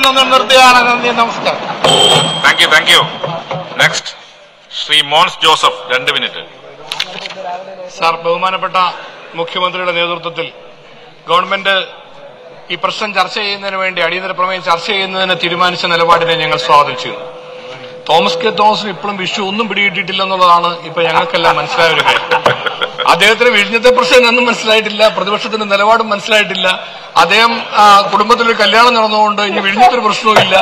പറയുന്നു നിർത്തുകയാണ് നന്ദി നമസ്കാരം thank you thank you next Shri Mons Joseph രണ്ട് മിനിറ്റ് സാർ ബഹുമാനപ്പെട്ട മുഖ്യമന്ത്രിയുടെ നേതൃത്വത്തിൽ ഗവൺമെന്റ് ഈ പ്രശ്നം ചർച്ച ചെയ്യുന്നതിന് വേണ്ടി അടിയന്തര പ്രമേയം ചർച്ച ചെയ്യുന്നതിന് തീരുമാനിച്ച നിലപാടിനെ ഞങ്ങൾ സ്വാഗതം ചെയ്യുന്നു തോമസ് കെ തോമസിന് ഇപ്പോഴും വിഷു ഒന്നും പിടികിട്ടിട്ടില്ലെന്നുള്ളതാണ് ഇപ്പൊ ഞങ്ങൾക്കെല്ലാം മനസ്സിലായ ഒരു കാര്യം അദ്ദേഹത്തിന് വിഴിഞ്ഞത്തെ പ്രശ്നം ഒന്നും മനസ്സിലായിട്ടില്ല പ്രതിപക്ഷത്തിന്റെ നിലപാടും മനസ്സിലായിട്ടില്ല അദ്ദേഹം ആ, കുടുംബത്തിലൊരു കല്യാണം നടന്നുകൊണ്ട് ഇനി വിഴിഞ്ഞത്തൊരു പ്രശ്നവും ഇല്ല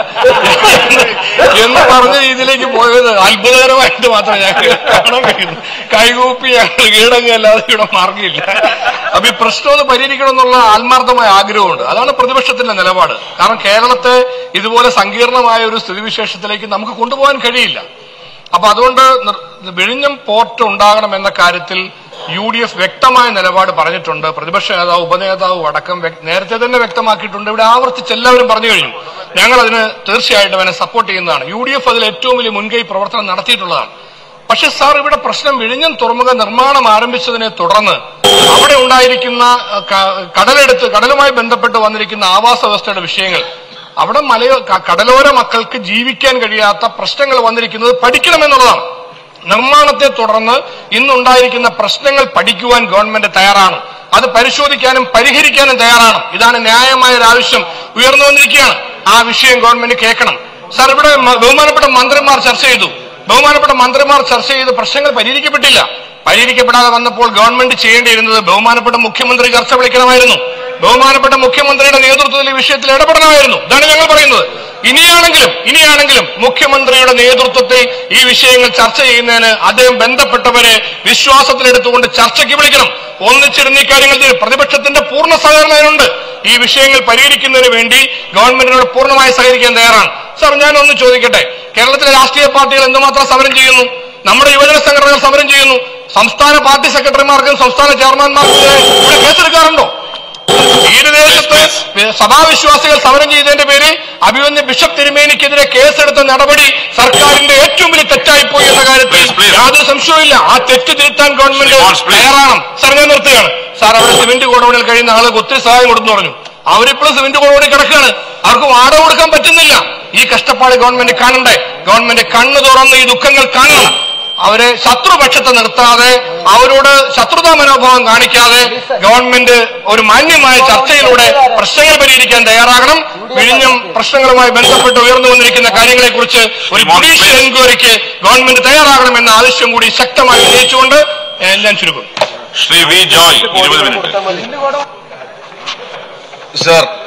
എന്ന് പറഞ്ഞ രീതിയിലേക്ക് പോയത് അത്ഭുതകരമായിട്ട് മാത്രമേ ഞങ്ങൾക്ക് കാണാൻ കഴിയുന്നു കൈകൂപ്പി ഞങ്ങൾ കീഴടങ്ങല്ലാതെ ഇവിടെ മാർഗമില്ല അപ്പൊ ഈ പ്രശ്നം ഒന്ന് പരിഹരിക്കണം എന്നുള്ള ആത്മാർത്ഥമായ ആഗ്രഹമുണ്ട് അതാണ് പ്രതിപക്ഷത്തിന്റെ നിലപാട് കാരണം കേരളത്തെ ഇതുപോലെ സങ്കീർണമായ ഒരു സ്ഥിതിവിശേഷത്തിലേക്ക് നമുക്ക് കൊണ്ടുപോകാൻ കഴിയില്ല അപ്പൊ അതുകൊണ്ട് നിർ- വിഴിഞ്ഞം പോർട്ട് ഉണ്ടാകണം എന്ന കാര്യത്തിൽ യു ഡി എഫ് വ്യക്തമായ നിലപാട് പറഞ്ഞിട്ടുണ്ട് പ്രതിപക്ഷ നേതാവ് ഉപനേതാവ് അടക്കം വ്യക്- നേരത്തെ തന്നെ വ്യക്തമാക്കിയിട്ടുണ്ട് ഇവിടെ ആവർത്തിച്ച് എല്ലാവരും പറഞ്ഞു കഴിഞ്ഞു ഞങ്ങൾ അതിന് തീർച്ചയായിട്ടും അതിനെ സപ്പോർട്ട് ചെയ്യുന്നതാണ് യു ഡി എഫ് അതിൽ ഏറ്റവും വലിയ മുൻകൈ പ്രവർത്തനം നടത്തിയിട്ടുള്ളതാണ് പക്ഷെ സാർ ഇവിടെ പ്രശ്നം വിഴിഞ്ഞം തുറമുഖ നിർമ്മാണം ആരംഭിച്ചതിനെ തുടർന്ന് അവിടെ ഉണ്ടായിരിക്കുന്ന അഹ്, ക- കടലെടുത്ത് കടലുമായി ബന്ധപ്പെട്ട് വന്നിരിക്കുന്ന ആവാസ വ്യവസ്ഥയുടെ വിഷയങ്ങൾ അവിടെ മലയോ ക- കടലോര മക്കൾക്ക് ജീവിക്കാൻ കഴിയാത്ത പ്രശ്നങ്ങൾ വന്നിരിക്കുന്നത് പഠിക്കണമെന്നുള്ളതാണ് നിർമ്മാണത്തെ തുടർന്ന് ഇന്നുണ്ടായിരിക്കുന്ന പ്രശ്നങ്ങൾ പഠിക്കുവാൻ ഗവൺമെന്റ് തയ്യാറാണ് അത് പരിശോധിക്കാനും പരിഹരിക്കാനും തയ്യാറാണ് ഇതാണ് ന്യായമായ ഒരു ആവശ്യം ഉയർന്നു വന്നിരിക്കുകയാണ് ആ വിഷയം ഗവൺമെന്റ് കേൾക്കണം സാർ ഇവിടെ മ- ബഹുമാനപ്പെട്ട മന്ത്രിമാർ ചർച്ച ചെയ്തു ബഹുമാനപ്പെട്ട മന്ത്രിമാർ ചർച്ച ചെയ്ത് പ്രശ്നങ്ങൾ പരിഹരിക്കപ്പെട്ടില്ല പരിഹരിക്കപ്പെടാതെ വന്നപ്പോൾ ഗവൺമെന്റ് ചെയ്യേണ്ടിയിരുന്നത് ബഹുമാനപ്പെട്ട മുഖ്യമന്ത്രി ചർച്ച വിളിക്കണമായിരുന്നു ബഹുമാനപ്പെട്ട മുഖ്യമന്ത്രിയുടെ നേതൃത്വത്തിൽ ഈ വിഷയത്തിൽ ഇടപെടണമായിരുന്നു ഇതാണ് ഞങ്ങൾ പറയുന്നത് ഇനിയാണെങ്കിലും ഇനിയാണെങ്കിലും മുഖ്യമന്ത്രിയുടെ നേതൃത്വത്തിൽ ഈ വിഷയങ്ങൾ ചർച്ച ചെയ്യുന്നതിന് അദ്ദേഹം ബന്ധപ്പെട്ടവരെ വിശ്വാസത്തിലെടുത്തുകൊണ്ട് ചർച്ചയ്ക്ക് വിളിക്കണം ഒന്നിച്ചിരുന്ന് ഈ കാര്യങ്ങൾ ചെയ്യും. പ്രതിപക്ഷത്തിന്റെ പൂർണ്ണ സഹകരണം അതിനുണ്ട് ഈ വിഷയങ്ങൾ പരിഹരിക്കുന്നതിന് വേണ്ടി ഗവൺമെന്റിനോട് പൂർണ്ണമായി സഹകരിക്കാൻ തയ്യാറാണ് സാർ ഞാൻ ഒന്ന് ചോദിക്കട്ടെ കേരളത്തിലെ രാഷ്ട്രീയ പാർട്ടികൾ എന്തുമാത്രം സമരം ചെയ്യുന്നു നമ്മുടെ യുവജന സംഘടനകൾ സമരം ചെയ്യുന്നു സംസ്ഥാന പാർട്ടി സെക്രട്ടറിമാർക്കും സംസ്ഥാന ചെയർമാൻമാർക്കും ഇവിടെ കേസെടുക്കാറുണ്ടോ തീരദേശത്ത് സഭാവിശ്വാസികൾ സമരം ചെയ്തതിന്റെ പേരിൽ അഭിമന്യ ബിഷപ്പ് തിരുമേനിക്കെതിരെ കേസെടുത്ത നടപടി സർക്കാരിന്റെ ഏറ്റവും വലിയ തെറ്റായിപ്പോയി എന്ന കാര്യത്തിൽ Please, please. യാതൊരു സംശയവുമില്ല ആ തെറ്റ് തിരുത്താൻ ഗവൺമെന്റ് Please, please. തയ്യാറാണ് സാർ ഞാൻ നിർത്തുകയാണ് സാർ അവിടെ സിമന്റ് ഗോഡൌണിൽ കഴിയുന്ന ആളുകൾക്ക് ഒത്തിരി സഹായം കൊടുത്തു പറഞ്ഞു അവരിപ്പോഴും സിമന്റ് ഗോഡൌണിൽ കിടക്കുകയാണ് അവർക്ക് വാടക കൊടുക്കാൻ പറ്റുന്നില്ല ഈ കഷ്ടപ്പാട് ഗവൺമെന്റ് കാണണ്ടേ ഗവൺമെന്റ് കണ്ണു തുറന്ന് ഈ ദുഃഖങ്ങൾ കാണണം അവരെ ശത്രുപക്ഷത്തെ നിർത്താതെ അവരോട് ശത്രുതാ മനോഭാവം കാണിക്കാതെ ഗവൺമെന്റ് ഒരു മാന്യമായ ചർച്ചയിലൂടെ പ്രശ്നങ്ങൾ പരിഹരിക്കാൻ തയ്യാറാകണം വിഴിഞ്ഞം പ്രശ്നങ്ങളുമായി ബന്ധപ്പെട്ട് ഉയർന്നു വന്നിരിക്കുന്ന കാര്യങ്ങളെക്കുറിച്ച് ഒരു ജുഡീഷ്യൽ എൻക്വയറിക്ക് ഗവൺമെന്റ് തയ്യാറാകണമെന്ന ആവശ്യം കൂടി ശക്തമായി ഉന്നയിച്ചുകൊണ്ട് എല്ലാം ചുരുക്കും ശ്രീ വി ജോയ് ഇരുപത് മിനിറ്റ് സർ